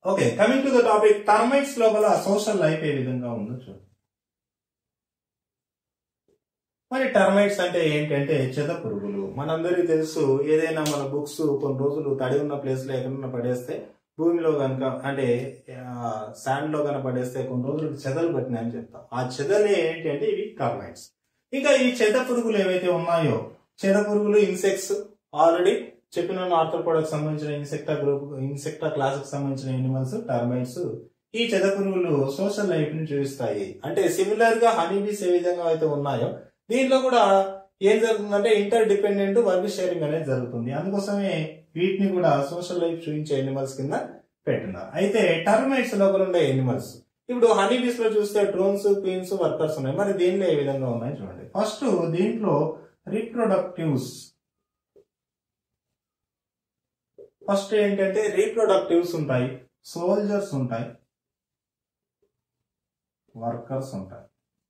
okay coming to the topic termites లోపల social life ఏ విధంగా ఉందో చూడండి మరి టర్మైట్స్ అంటే ఏంటంటే చెద పురుగులు మనందరికీ తెలుసు ఏదైనా మన బుక్స్ కొన్ని రోజులు తడి ఉన్న ప్లేస్ లో ఎక్కడన్నా పడేస్తే భూమిలో కనుక అంటే శాండ్ లో కనుక పడేస్తే కొన్ని రోజులు చెదలు పట్టినాయని చెప్తాం ఆ చెదలే ఏంటి అంటే ఇవి టర్మైట్స్ ఇంకా ఈ చెద పురుగులు ఏవైతే ఉన్నాయో చెద పురుగులు ఇన్సెక్ట్స్ ఆల్రెడీ చెప్పిన ఆర్థ్రోపోడకు సంబంధించిన ఇన్సెక్టా గ్రూప్ ఇన్సెక్టా క్లాస్ కి సంబంధించిన ఎనిమల్స్ టర్మైట్స్ ఈ చెద పురుగులు సోషల్ లైఫ్ ని చూపిస్తాయి అంటే సిమిలర్ గా హనీబీస్ ఏ విధంగా అయితే ఉన్నాయో దీంట్లో కూడా ఏం జరుగుతుందంటే ఇంటర్ డిపెండెంట్ వర్క్ షేరింగ్ అనేది జరుగుతుంది అందుకోసమే వీటిని కూడా సోషల్ లైఫ్ చూపించే ఎనిమల్స్ కింద పెట్టినారు అయితే టర్మైట్స్ లోపల ఉండే ఎనిమల్స్ ఇప్పుడు హనీబీస్ లో చూస్తే డ్రోన్స్ క్వీన్స్ వర్కర్స్ ఉన్నాయి మరి దీనిలో ఏ విధంగా ఉన్నాయి చూడండి ఫస్ట్ దీంట్లో రీప్రొడక్టివ్స్ ఫస్ట్ ఏంటంటే రీప్రొడక్టివ్స్ ఉంటాయి సోల్జర్స్ ఉంటాయి వర్కర్స్ ఉంటాయి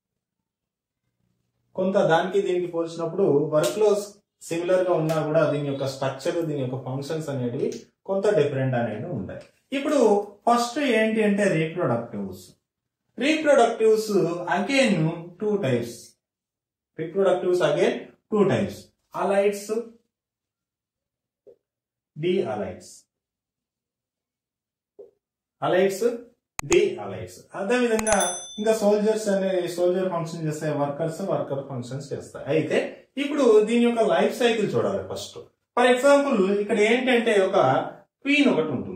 కొంత దానికి దీనికి పోల్చినప్పుడు వర్క్ లో సిమిలర్ గా ఉన్నా కూడా దీని యొక్క స్ట్రక్చర్ దీని యొక్క ఫంక్షన్స్ అనేటివి కొంత డిఫరెంట్ అనేవి ఉంటాయి ఇప్పుడు ఫస్ట్ ఏంటి అంటే reproductives reproductives again two types reproductives again two types alates dealates alates dealates అదే విధంగా ఇంకా సోల్జర్స్ అనే సోల్జర్ ఫంక్షన్ చేస్తాయి వర్కర్స్ వర్కర్ ఫంక్షన్స్ చేస్తాయి అయితే ఇప్పుడు దీని యొక్క లైఫ్ సైకిల్ చూడాలి ఫస్ట్ ఫర్ ఎగ్జాంపుల్ ఇక్కడ ఏంటంటే ఒక క్వీన్ ఒకటి ఉంటుంది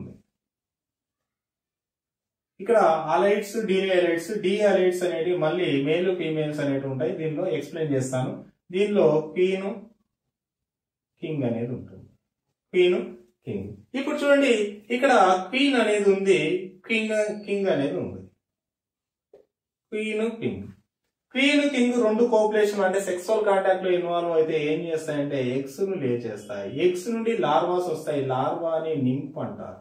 ఇక్కడ అలైట్స్ డి అలైట్స్ డి అలైట్స్ అనేవి మళ్ళీ మేల్ ఫీమేల్స్ అనేవి ఉంటాయి దీనిలో ఎక్స్ప్లెయిన్ చేస్తాను దీనిలో క్వీన్ కింగ్ అనేది ఉంటుంది క్వీన్ కింగ్ ఇప్పుడు చూడండి ఇక్కడ క్వీన్ అనేది ఉంది కింగ్ కింగ్ అనేది ఉంది క్వీన్ కింగ్ క్వీన్ కింగ్ రెండు కోపులేషన్ అంటే సెక్సువల్ కాంటాక్ట్ లో ఇన్వాల్వ్ అయితే ఏం చేస్తాయంటే ఎగ్స్ ను లే చేస్తాయి ఎగ్స్ నుండి లార్వాస్ వస్తాయి లార్వాని నింప్ అంటారు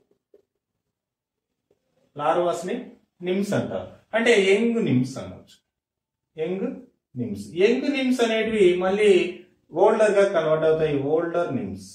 లార్వాస్ ని నిమ్స్ అంటారు అంటే యంగ్ నిమ్స్ అనొచ్చు యంగ్ నిమ్స్ యంగ్ నిమ్స్ అనేటివి మళ్ళీ ఓల్డర్ గా కన్వర్ట్ అవుతాయి ఓల్డర్ నిమ్స్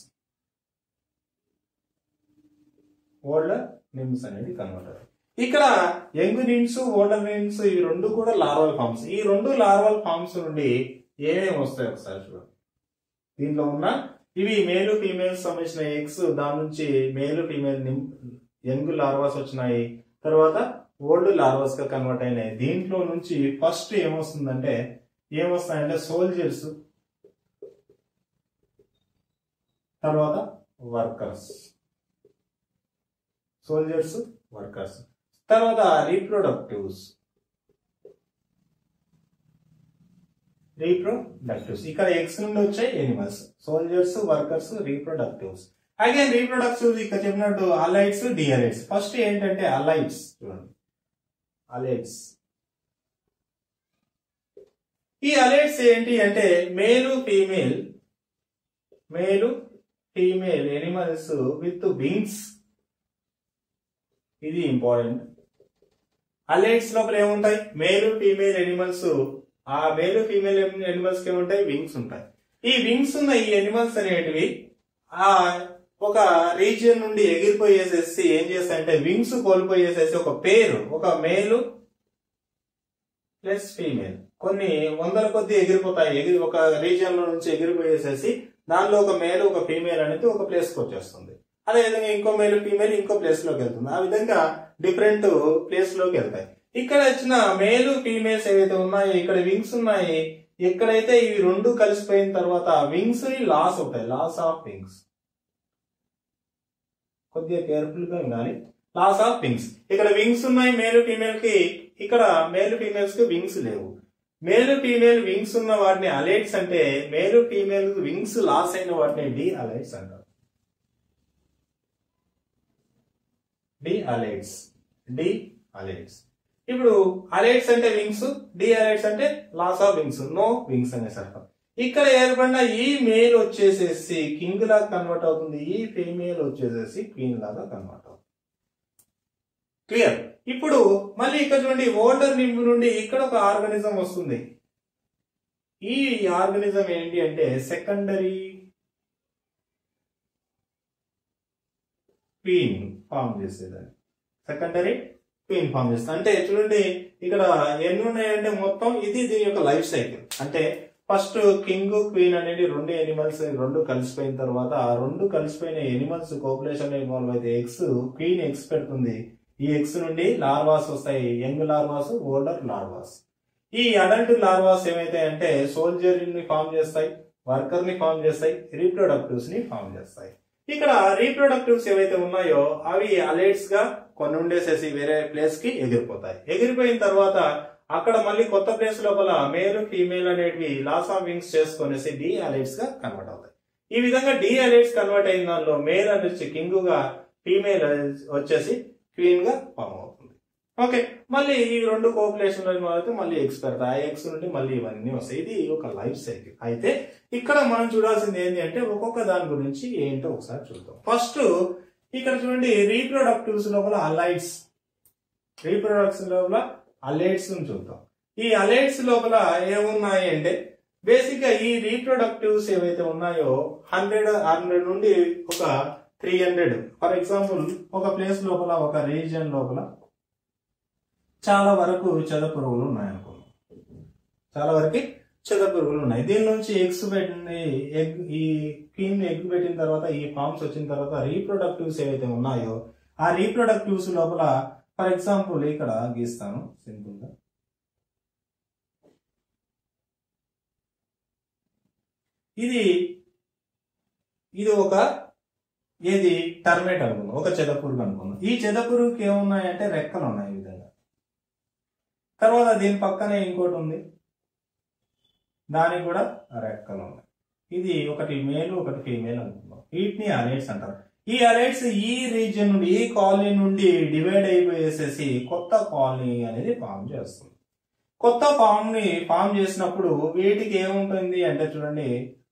ఓల్డర్ నిమ్స్ అనేది కన్వర్ట్ అవుతాయి ఇక్కడ యంగ్ నిమ్స్ ఓల్డర్ నిమ్స్ ఈ రెండు కూడా లార్వల్ ఫార్మ్స్ ఈ రెండు లార్వల్ ఫార్మ్స్ నుండి ఏమేమి వస్తాయి ఒకసారి చూడండి దీంట్లో ఉన్న ఇవి మేలు ఫీమేల్స్ సంబంధించిన ఎగ్స్ దాని నుంచి మేలు ఫీమేల్ యంగ్ లార్వాస్ వచ్చినాయి తర్వాత ఓల్డ్ లార్వాస్ గా కన్వర్ట్ అయినాయి దీంట్లో నుంచి ఫస్ట్ ఏమొస్తుందంటే ఏమొస్తాయంటే సోల్జర్స్ తర్వాత వర్కర్స్ సోల్జర్స్ వర్కర్స్ తర్వాత రీప్రొడక్టివ్స్ రీప్రొడక్టివ్స్ ఇక్కడ ఎక్స్ నుండి వచ్చాయి animals soldiers workers reproductives again reproductives ఇక్కడ చెప్పినట్టు అలైట్స్ డిఅలైట్స్ ఫస్ట్ ఏంటంటే అలైట్స్ చూడండి అలైట్స్ ఈ అలైట్స్ ఏంటి అంటే male female male female animals with wings ఇది ఇంపార్టెంట్ అలైట్స్ లోపల ఏముంటాయి మేలు ఫీమేల్ ఎనిమల్స్ ఆ మేలు ఫీమేల్ ఎనిమల్స్ కి ఏముంటాయి వింగ్స్ ఉంటాయి ఈ వింగ్స్ ఉన్న ఈ ఎనిమల్స్ అనేటివి ఆ ఒక రీజియన్ నుండి ఎగిరిపోయేసేసి ఏం చేస్తాయంటే వింగ్స్ కోల్పోయేసేసి ఒక పేరు ఒక మేలు ప్లస్ ఫీమేల్ కొన్ని వందల కొద్ది ఎగిరిపోతాయి ఎగిరి ఒక రీజియన్ లో నుంచి ఎగిరిపోయేసేసి దానిలో ఒక మేల్ ఒక ఫీమేల్ అనేది ఒక ప్లేస్ కి వచ్చేస్తుంది అదే విధంగా ఇంకో మేల్ ఫీమేల్ ఇంకో ప్లేస్ లోకి వెళ్తుంది ఆ విధంగా డిఫరెంట్ ప్లేస్ లోకి వెళ్తాయి ఇక్కడ వచ్చిన మేలు ఫీమేల్స్ ఏవైతే ఉన్నాయో ఇక్కడ వింగ్స్ ఉన్నాయి ఎక్కడైతే ఇవి రెండు కలిసిపోయిన తర్వాత వింగ్స్ లాస్ అవుతాయి లాస్ ఆఫ్ వింగ్స్ కొద్దిగా కేర్ఫుల్ గా ఉండాలి లాస్ ఆఫ్ వింగ్స్ ఇక్కడ వింగ్స్ ఉన్నాయి మేలు ఫీమేల్ కి ఇక్కడ మేల్ ఫీమేల్స్ కి వింగ్స్ లేవు మేల్ ఫీమేల్ వింగ్స్ ఉన్న వాటిని అలైట్స్ అంటే మేల్ ఫీమేల్ వింగ్స్ లాస్ అయిన వాటిని డి అలైట్స్ అంటారు డి అలైట్స్ డి అలైట్స్ ఇప్పుడు అలైట్స్ అంటే వింగ్స్ డి అలైట్స్ అంటే loss of wings no wings అనేసి అర్థం ఇక్కడ ఏర్పడిన ఈ మేల్ వచ్చేసేసి కింగ్ లాగా కన్వర్ట్ అవుతుంది ఈ ఫీమేల్ వచ్చేసేసి క్వీన్ లాగా కన్వర్ట్ అవుతుంది క్లియర్ ఇప్పుడు మళ్ళీ ఇక్కడ చూడండి ఓల్డర్ నింబు నుండి ఇక్కడ ఒక ఆర్గనిజం వస్తుంది ఈ ఆర్గనిజం ఏంటి అంటే సెకండరీ క్వీన్ ఫామ్ చేసేదాన్ని సెకండరీ క్వీన్ ఫామ్ చేస్తుంది అంటే చూడండి ఇక్కడ ఎన్ని ఉన్నాయంటే మొత్తం ఇది దీని యొక్క లైఫ్ సైకిల్ అంటే ఫస్ట్ కింగ్ క్వీన్ అనేది రెండు ఎనిమల్స్ రెండు కలిసిపోయిన తర్వాత ఆ రెండు కలిసిపోయిన ఎనిమల్స్ కోపులేషన్ ఇన్వాల్వ్ అయితే ఎగ్స్ క్వీన్ ఎగ్స్ పెడుతుంది ఈ ఎగ్స్ నుండి లార్వాస్ వస్తాయి యంగ్ లార్వాస్ ఓల్డర్ లార్వాస్ ఈ అడల్ట్ లార్వాస్ ఏమైతే అంటే సోల్జర్ ని ఫామ్ చేస్తాయి వర్కర్ ని ఫామ్ చేస్తాయి రీప్రొడక్టివ్స్ ని ఫామ్ చేస్తాయి ఇక్కడ రీప్రొడక్టివ్స్ ఏవైతే ఉన్నాయో అవి అలైట్స్ గా కొన్ని ఉండేసేసి వేరే ప్లేస్ కి ఎగిరిపోతాయి ఎగిరిపోయిన తర్వాత అక్కడ మళ్ళీ కొత్త ప్లేస్ లోపల మేల్ ఫీమేల్ అనేటివి లాస్ ఆఫ్ వింగ్స్ చేసుకునేసి డి అలైట్స్ గా కన్వర్ట్ అవుతాయి ఈ విధంగా డి అలైట్స్ కన్వర్ట్ అయిన దానిలో మేల్ అనేది కింగ్ గా ఫీమేల్ వచ్చేసి క్వీన్ గా ఫామ్ అవుతుంది ఓకే మళ్ళీ ఈ రెండు కోపులేషన్ అయితే మళ్ళీ ఎగ్స్ పెడతాయి ఆ ఎగ్స్ నుండి మళ్ళీ ఇవన్నీ వస్తాయి ఇది ఒక లైఫ్ సైకిల్ అయితే ఇక్కడ మనం చూడాల్సింది ఏంటి అంటే ఒక్కొక్క దాని గురించి ఏంటో ఒకసారి చూద్దాం ఫస్ట్ ఇక్కడ చూడండి రీప్రొడక్టివ్స్ లోపల అలైట్స్ రీప్రొడక్ట్స్ లోపల అలైట్స్ చూద్దాం ఈ అలైట్స్ లోపల ఏమున్నాయి అంటే బేసిక్ గా ఈ రీప్రొడక్టివ్స్ ఏవైతే ఉన్నాయో హండ్రెడ్ హండ్రెడ్ నుండి ఒక త్రీ హండ్రెడ్ ఫర్ ఎగ్జాంపుల్ ఒక ప్లేస్ లోపల ఒక రీజియన్ లోపల చాలా వరకు చెద పురుగులు ఉన్నాయనుకున్నాం చాలా వరకు చెద పురుగులు ఉన్నాయి దీని నుంచి ఎగ్స్ పెట్టింది ఎగ్ ఈ క్వీన్ ఎగ్ పెట్టిన తర్వాత ఈ ఫార్మ్స్ వచ్చిన తర్వాత రీప్రొడక్టివ్స్ ఏవైతే ఉన్నాయో ఆ రీప్రొడక్టివ్స్ లోపల ఫర్ ఎగ్జాంపుల్ ఇక్కడ గీస్తాను సింపుల్ గా ఇది ఇది ఒక ఏది టర్మేట్ అనుకుందాం ఒక చెదపురుగు అనుకుందాం ఈ చెదపురుగుకి ఏమున్నాయంటే రెక్కలు ఉన్నాయి ఈ విధంగా తర్వాత దీని పక్కనే ఇంకోటి ఉంది దానికి కూడా రెక్కలు ఉన్నాయి ఇది ఒకటి మేల్ ఒకటి ఫీమేల్ అనుకుందాం వీటిని అలైట్స్ అంటారు ఈ అలైట్స్ ఈ రీజియన్ నుండి ఈ కాలనీ నుండి డివైడ్ అయిపోయేసేసి కొత్త కాలనీ అనేది ఫామ్ చేస్తుంది కొత్త ఫామ్ ని ఫామ్ చేసినప్పుడు వీటికి ఏముంటుంది అంటే చూడండి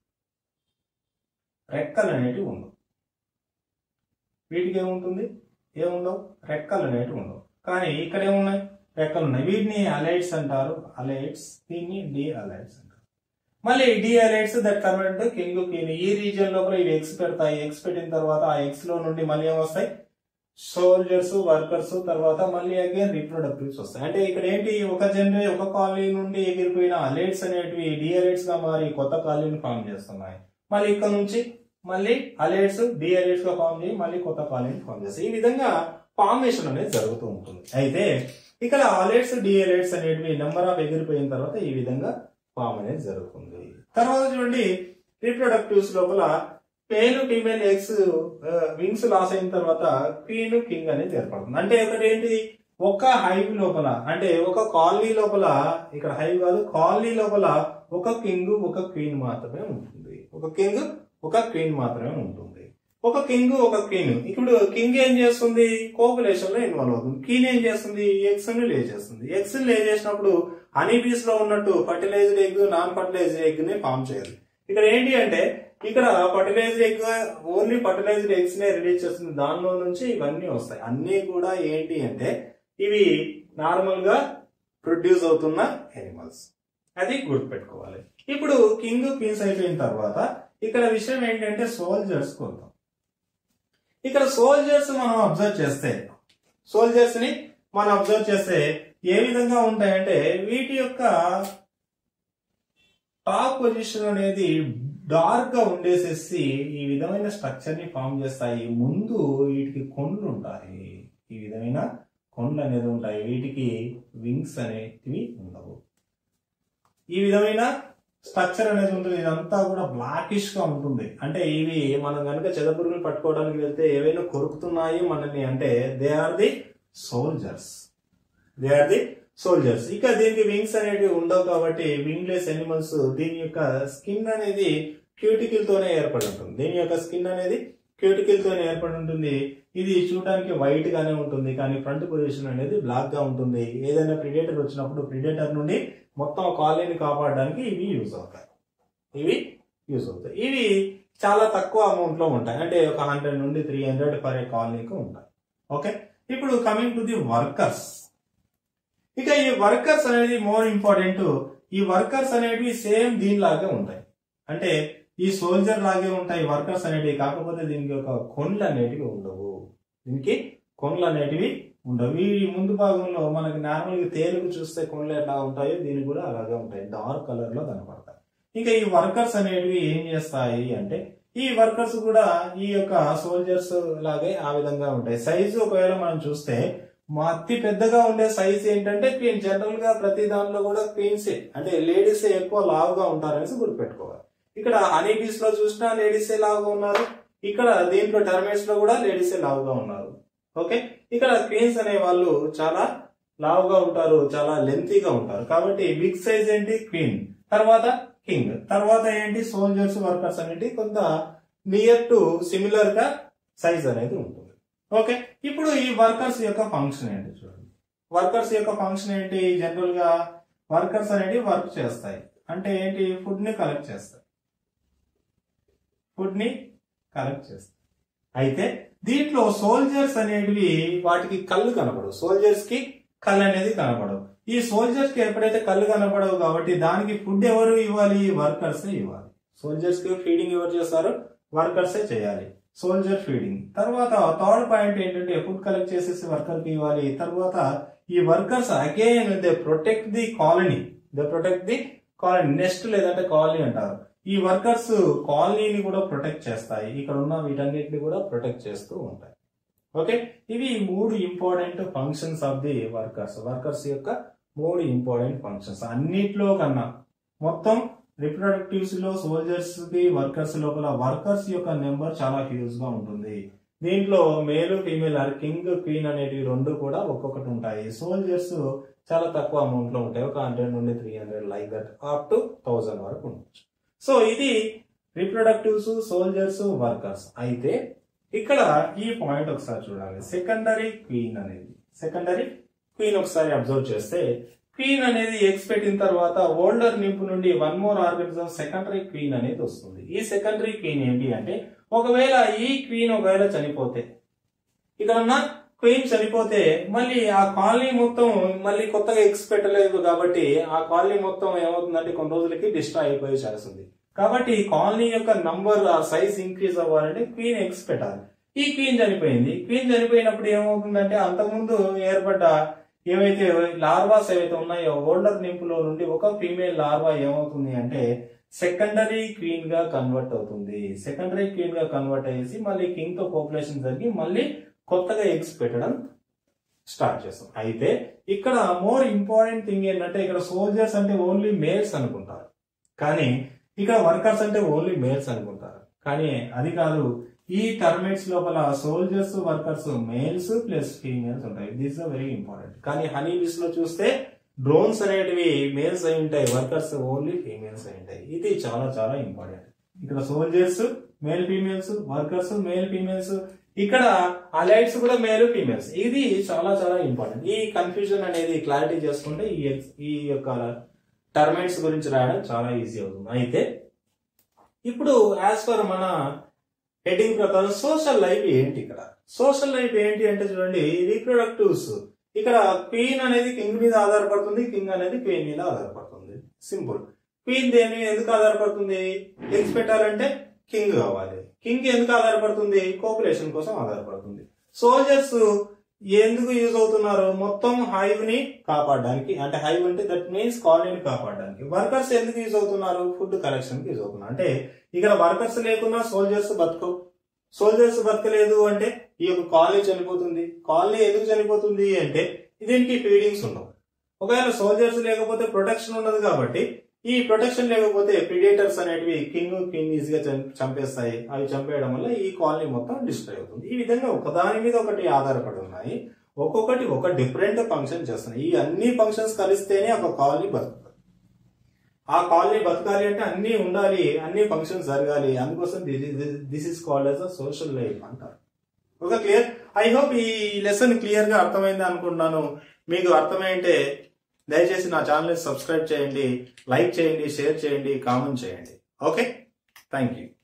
రెక్కలు అనేటివి ఉండవు వీటికి ఏముంటుంది ఏముండవు రెక్కలు అనేటివి ఉండవు కానీ ఇక్కడ ఏమున్నాయి రెక్కలు ఉన్నాయి వీటిని అలైట్స్ అంటారు అలైట్స్ దీన్ని డి అలైట్స్ అంటారు మళ్ళీ dealates that convert king queen ఈ రీజియన్ లోపల ఇవి ఎగ్స్ పెడతాయి ఎగ్స్ పెట్టిన తర్వాత ఆ ఎగ్స్ లో నుండి మళ్ళీ ఏమొస్తాయి సోల్జర్స్ వర్కర్స్ తర్వాత మళ్ళీ అగైన్ రీప్రొడక్టివ్స్ వస్తాయి అంటే ఇక్కడ ఏంటి ఒక జనరే ఒక కాలనీ నుండి ఎగిరిపోయిన అలైట్స్ అనేటివి డి అలైట్స్ గా మారి కొత్త కాలనీని ఫామ్ చేస్తున్నాయి మళ్ళీ ఇక్కడ నుంచి మళ్ళీ అలైట్స్ డి అలైట్స్ గా ఫామ్ చేయి మళ్ళీ కొత్త కాలనీని ఫామ్ చేస్తాయి ఈ విధంగా ఫార్మేషన్ అనేది జరుగుతూ ఉంటుంది అయితే ఇక్కడ అలైట్స్ డి అలైట్స్ అనేటివి నెంబర్ ఆఫ్ ఎగిరిపోయిన తర్వాత ఈ విధంగా ఫామ్ అనేది జరుగుతుంది తర్వాత చూడండి రీప్రొడక్టివ్స్ లోపల male female eggs wings loss అయిన తర్వాత క్వీన్ కింగ్ అనేది ఏర్పడుతుంది అంటే ఒకటి ఏంటి ఒక హైవ్ లోపల అంటే ఒక కాలనీ లోపల ఇక్కడ హైవ్ కాదు కాలనీ లోపల ఒక కింగ్ ఒక క్వీన్ మాత్రమే ఉంటుంది ఒక కింగ్ ఒక క్వీన్ మాత్రమే ఉంటుంది ఒక కింగ్ ఒక క్వీన్ ఇప్పుడు కింగ్ ఏం చేస్తుంది కోపులేషన్ లో ఇన్వాల్వ్ అవుతుంది క్వీన్ ఏం చేస్తుంది ఎగ్స్ ని లే చేస్తుంది ఎగ్స్ లే చేసినప్పుడు హనీ బీస్ లో ఉన్నట్టు fertilised egg non fertilised egg ని ఫామ్ చేయాలి ఇక్కడ ఏంటి అంటే ఇక్కడ fertilised egg only fertilised eggs నే రిలీజ్ చేస్తుంది దానిలో నుంచి ఇవన్నీ వస్తాయి అన్ని కూడా ఏంటి అంటే ఇవి నార్మల్ గా ప్రొడ్యూస్ అవుతున్న ఎనిమల్స్ అది గుర్తుపెట్టుకోవాలి ఇప్పుడు కింగ్ క్వీన్స్ అయిపోయిన తర్వాత ఇక్కడ విషయం ఏంటంటే సోల్జర్స్ కొద్దాం ఇక్కడ సోల్జర్స్ మనం అబ్జర్వ్ చేస్తే సోల్జర్స్ ని మనం అబ్జర్వ్ చేస్తే ఏ విధంగా ఉంటాయంటే వీటి యొక్క టాప్ పొజిషన్ అనేది డార్క్ గా ఉండేసేసి ఈ విధమైన స్ట్రక్చర్ ని ఫామ్ చేస్తాయి ముందు వీటికి కొండ్లు ఉంటాయి ఈ విధమైన కొండ్లు అనేది ఉంటాయి వీటికి వింగ్స్ అనేటివి ఉండవు ఈ విధమైన స్ట్రక్చర్ అనేది ఉంటుంది ఇదంతా కూడా బ్లాకిష్ గా ఉంటుంది అంటే ఇవి మనం కనుక చెదపురుగులు పట్టుకోవడానికి వెళ్తే ఏవైనా కొరుకుతున్నాయి మనల్ని అంటే they are the soldiers they are the soldiers ఇక దీనికి వింగ్స్ అనేవి ఉండవు కాబట్టి వింగ్లెస్ ఎనిమల్స్ దీని యొక్క స్కిన్ అనేది క్యూటికల్ తోనే ఏర్పడి ఉంటుంది దీని యొక్క స్కిన్ అనేది క్యూటికల్ తోనే ఏర్పడి ఉంటుంది ఇది చూడడానికి వైట్ గానే ఉంటుంది కానీ ఫ్రంట్ పొజిషన్ అనేది బ్లాక్ గా ఉంటుంది ఏదైనా ప్రిడేటర్ వచ్చినప్పుడు ప్రిడేటర్ నుండి మొత్తం కాలనీని కాపాడడానికి ఇవి యూజ్ అవుతాయి ఇవి యూజ్ అవుతాయి ఇవి చాలా తక్కువ అమౌంట్ లో ఉంటాయి అంటే ఒక హండ్రెడ్ నుండి త్రీ హండ్రెడ్ పర్ ఏ కాలనీకి ఉంటాయి ఓకే ఇప్పుడు కమింగ్ టు ది వర్కర్స్ ఇక ఈ వర్కర్స్ అనేది మోర్ ఇంపార్టెంట్ ఈ వర్కర్స్ అనేవి సేమ్ దీనిలాగే ఉంటాయి అంటే ఈ సోల్జర్ లాగే ఉంటాయి వర్కర్స్ అనేటివి కాకపోతే దీనికి ఒక కొండ్లు అనేటివి ఉండవు దీనికి కొండ్లు అనేటివి ఉండవు ఈ ముందు భాగంలో మనకి నార్మల్గా తేలుకు చూస్తే కొండలు ఎట్లా ఉంటాయో దీనికి కూడా అలాగే ఉంటాయి డార్క్ కలర్ లో కనపడతాయి ఇంకా ఈ వర్కర్స్ అనేటివి ఏం చేస్తాయి అంటే ఈ వర్కర్స్ కూడా ఈ యొక్క సోల్జర్స్ లాగే ఆ విధంగా ఉంటాయి సైజు ఒకవేళ మనం చూస్తే మా అతి పెద్దగా ఉండే సైజ్ ఏంటంటే క్వీన్ జనరల్ గా ప్రతి దాంట్లో కూడా క్వీన్సే అంటే లేడీస్ ఎక్కువ లావుగా ఉంటారనేసి గుర్తుపెట్టుకోవాలి ఇక్కడ హనీ బీస్ లో చూసినా లేడీసే లావుగా ఉన్నారు ఇక్కడ దీంట్లో టర్మేట్స్ లో కూడా లేడీసే లావుగా ఉన్నారు ఓకే ఇక్కడ క్వీన్స్ అనే వాళ్ళు చాలా లావుగా ఉంటారు చాలా లెంతీగా ఉంటారు కాబట్టి బిగ్ సైజ్ ఏంటి క్వీన్ తర్వాత కింగ్ తర్వాత ఏంటి సోల్జర్స్ వర్కర్స్ అనేటి కొంత నియర్ టు సిమిలర్ గా సైజ్ అనేది ఉంటుంది ఓకే ఇప్పుడు ఈ వర్కర్స్ యొక్క ఫంక్షన్ ఏంటి చూడండి వర్కర్స్ యొక్క ఫంక్షన్ ఏంటి జనరల్ గా వర్కర్స్ అనేవి వర్క్ చేస్తాయి అంటే ఏంటి ఫుడ్ ని కలెక్ట్ చేస్తాయి ఫుడ్ ని కలెక్ట్ చేస్తాయి అయితే దీంట్లో సోల్జర్స్ అనేటివి వాటికి కళ్ళు కనపడవు సోల్జర్స్ కి కళ్ళు అనేది కనపడవు ఈ సోల్జర్స్ కి ఎప్పుడైతే కళ్ళు కనపడవు కాబట్టి దానికి ఫుడ్ ఎవరు ఇవ్వాలి వర్కర్స్ ఇవ్వాలి సోల్జర్స్ కి ఫీడింగ్ ఎవరు చేస్తారు వర్కర్సే చేయాలి సోల్జర్ ఫీడింగ్ తర్వాత థర్డ్ పాయింట్ ఏంటంటే ఫుడ్ కలెక్ట్ చేసేసి వర్కర్ కి ఇవ్వాలి తర్వాత ఈ workers again they protect the colony they protect the colony next లేదంటే కాలనీ అంటారు ఈ వర్కర్స్ కాలనీని కూడా ప్రొటెక్ట్ చేస్తాయి ఇక్కడ ఉన్న వీటన్నిటిని కూడా ప్రొటెక్ట్ చేస్తూ ఉంటాయి ఓకే ఇవి మూడు important functions of the workers workers యొక్క మూడు ఇంపార్టెంట్ ఫంక్షన్స్ అన్నిట్లో కన్నా మొత్తం రిప్రొడక్టివ్స్ లో సోల్జర్స్ కి వర్కర్స్ లోపల వర్కర్స్ యొక్క నెంబర్ చాలా హ్యూజ్ గా ఉంటుంది దీంట్లో మేల్ ఫీమేల్ కింగ్ క్వీన్ అనేటివి రెండు కూడా ఒక్కొక్కటి ఉంటాయి సోల్జర్స్ చాలా తక్కువ అమౌంట్ లో ఉంటాయి ఒక హండ్రెడ్ నుండి three hundred like that up to thousand వరకు ఉండొచ్చు సో ఇది రిప్రొడక్టివ్స్ సోల్జర్స్ వర్కర్స్ అయితే ఇక్కడ ఈ పాయింట్ ఒకసారి చూడాలి సెకండరీ క్వీన్ అనేది సెకండరీ క్వీన్ ఒకసారి అబ్జర్వ్ చేస్తే క్వీన్ అనేది ఎగ్స్ పెట్టిన తర్వాత ఓల్డర్ నింపు నుండి one more organism secondary queen అనేది వస్తుంది ఈ సెకండరీ క్వీన్ ఏంటి అంటే ఒకవేళ ఈ క్వీన్ ఒకవేళ చనిపోతే ఇక్కడ ఉన్న క్వీన్ చనిపోతే మళ్ళీ ఆ కాలనీ మొత్తం మళ్ళీ కొత్తగా ఎగ్స్ పెట్టలేదు కాబట్టి ఆ కాలనీ మొత్తం ఏమవుతుందంటే కొన్ని రోజులకి డిస్ట్రాయ్ అయిపోయే ఛాన్స్ ఉంది కాబట్టి కాలనీ యొక్క నంబర్ ఆ సైజ్ ఇంక్రీజ్ అవ్వాలంటే క్వీన్ ఎగ్స్ పెట్టాలి ఈ క్వీన్ చనిపోయింది క్వీన్ చనిపోయినప్పుడు ఏమవుతుందంటే అంతకుముందు ఏర్పడ్డ ఏవైతే లార్వాస్ ఏవైతే ఉన్నాయో ఓల్డర్ నింపులో నుండి ఒక ఫీమేల్ లార్వా ఏమవుతుంది అంటే సెకండరీ క్వీన్ గా కన్వర్ట్ అవుతుంది సెకండరీ క్వీన్ గా కన్వర్ట్ అయ్యేసి మళ్ళీ కింగ్ తో పాపులేషన్ జరిగి మళ్ళీ కొత్తగా ఎగ్స్ పెట్టడం స్టార్ట్ చేస్తాం అయితే ఇక్కడ మోర్ ఇంపార్టెంట్ థింగ్ ఏంటంటే ఇక్కడ సోల్జర్స్ అంటే ఓన్లీ మేల్స్ అనుకుంటారు కానీ ఇక్కడ వర్కర్స్ అంటే ఓన్లీ మేల్స్ అనుకుంటారు కానీ అది కాదు ఈ టర్మేట్స్ లోపల soldiers workers males plus females ఉంటాయి దిస్ వెరీ ఇంపార్టెంట్ కానీ హనీ బీస్ లో చూస్తే డ్రోన్స్ అనేటివి మేల్స్ అయి ఉంటాయి వర్కర్స్ ఓన్లీ ఫీమేల్స్ అయి ఉంటాయి ఇది చాలా చాలా ఇంపార్టెంట్ ఇక్కడ soldiers male females workers male females ఇక్కడ అలైట్స్ కూడా మేల్ ఫీమేల్స్ ఇది చాలా చాలా ఇంపార్టెంట్ ఈ కన్ఫ్యూజన్ అనేది క్లారిటీ చేసుకుంటే ఈ ఎక్స్- ఈ యొక్క టర్మైట్స్ గురించి రాయడం చాలా ఈజీ అవుతుంది అయితే ఇప్పుడు యాజ్ పర్ మన హెడ్డింగ్ ప్రకారం సోషల్ లైఫ్ ఏంటి ఇక్కడ సోషల్ లైఫ్ ఏంటి అంటే చూడండి రీప్రొడక్టివ్స్ ఇక్కడ క్వీన్ అనేది కింగ్ మీద ఆధారపడుతుంది కింగ్ అనేది క్వీన్ మీద ఆధారపడుతుంది సింపుల్ క్వీన్ దేని మీద ఎందుకు ఆధారపడుతుంది ఎగ్స్ పెట్టాలంటే కింగ్ కావాలి కింగ్ ఎందుకు ఆధారపడుతుంది కోపులేషన్ కోసం ఆధారపడుతుంది సోల్జర్స్ ఎందుకు యూజ్ అవుతున్నారు మొత్తం హైవ్ ని కాపాడడానికి అంటే హైవ్ అంటే దట్ మీన్స్ కాలనీని కాపాడడానికి వర్కర్స్ ఎందుకు యూజ్ అవుతున్నారు ఫుడ్ కలెక్షన్ కి యూజ్ అవుతున్నారు అంటే ఇక్కడ వర్కర్స్ లేకున్నా సోల్జర్స్ బతకవు సోల్జర్స్ బతకలేదు అంటే ఈ యొక్క కాలనీ చనిపోతుంది కాలనీ ఎందుకు చనిపోతుంది అంటే దీనికి ఫీడింగ్స్ ఉండవు ఒకవేళ సోల్జర్స్ లేకపోతే ప్రొటెక్షన్ ఉండదు కాబట్టి ఈ ప్రొటెక్షన్ లేకపోతే ప్రిడేటర్స్ అనేటివి కింగ్ క్వీన్ ఈజీగా చంపేస్తాయి అవి చంపేయడం వల్ల ఈ కాలనీ మొత్తం డిస్ట్రాయ్ అవుతుంది ఈ విధంగా ఒకదాని మీద ఒకటి ఆధారపడి ఉన్నాయి ఒక్కొక్కటి ఒక డిఫరెంట్ ఫంక్షన్ చేస్తున్నాయి ఈ అన్ని ఫంక్షన్స్ కలిస్తేనే ఒక కాలనీ బతుకుతుంది ఆ కాలనీ బతకాలి అంటే అన్ని ఉండాలి అన్ని ఫంక్షన్స్ జరగాలి అందుకోసం this is called as a social life అంటారు ఓకే క్లియర్ ఐ హోప్ ఈ లెసన్ క్లియర్ గా అర్థమైంది అనుకుంటున్నాను మీకు అర్థమైంటే దయచేసి నా ఛానల్ సబ్స్క్రైబ్ చేయండి లైక్ చేయండి షేర్ చేయండి కామెంట్ చేయండి ఓకే థ్యాంక్ యూ